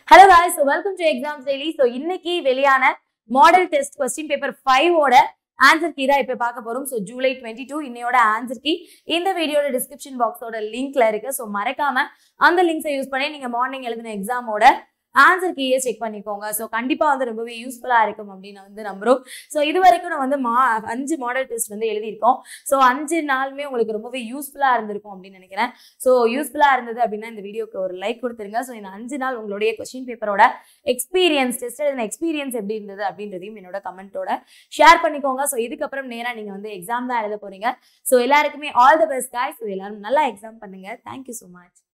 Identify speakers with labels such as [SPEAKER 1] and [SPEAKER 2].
[SPEAKER 1] hello guys so welcome to exams daily so இன்னைக்கு வெளியான model test question paper ஃபைவோட answer key தான் இப்போ பார்க்க போறோம் ஸோ ஜூலை டுவெண்ட்டி டூ இன்னையோட ஆன்சர் கீ இந்த வீடியோட டிஸ்கிரிப்ஷன் பாக்ஸோட லிங்க்ல இருக்கு ஸோ மறக்காம அந்த லிங்க்ஸை யூஸ் பண்ணி நீங்க மார்னிங் எழுதின எக்ஸாமோட ஆன்சர் கீயே செக் பண்ணிக்கோங்க ஸோ கண்டிப்பா வந்து ரொம்பவே யூஸ்ஃபுல்லா இருக்கும் அப்படின்னு வந்து நம்புறோம் ஸோ இது வரைக்கும் நான் வந்து மா அஞ்சு மாடல் டெஸ்ட் வந்து எழுதியிருக்கோம் ஸோ அஞ்சு நாளுமே உங்களுக்கு ரொம்பவே யூஸ்ஃபுல்லா இருந்திருக்கும் அப்படின்னு நினைக்கிறேன் ஸோ யூஸ்ஃபுல்லா இருந்தது அப்படின்னா இந்த வீடியோக்கு ஒரு லைக் கொடுத்துருங்க ஸோ இந்த அஞ்சு நாள் உங்களுடைய கொஸ்டின் பேப்பரோட எக்ஸ்பீரியன்ஸ் டெஸ்ட் எழுதின எக்ஸ்பீரியன்ஸ் எப்படி இருந்தது அப்படின்றதையும் என்னோட கமெண்ட்டோட ஷேர் பண்ணிக்கோங்க ஸோ இதுக்கப்புறம் நேராக நீங்கள் வந்து எக்ஸாம் தான் எழுத போறீங்க ஸோ எல்லாருக்குமே all the best guys so எல்லாரும் நல்லா எக்ஸாம் பண்ணுங்க தேங்க்யூ ஸோ மச்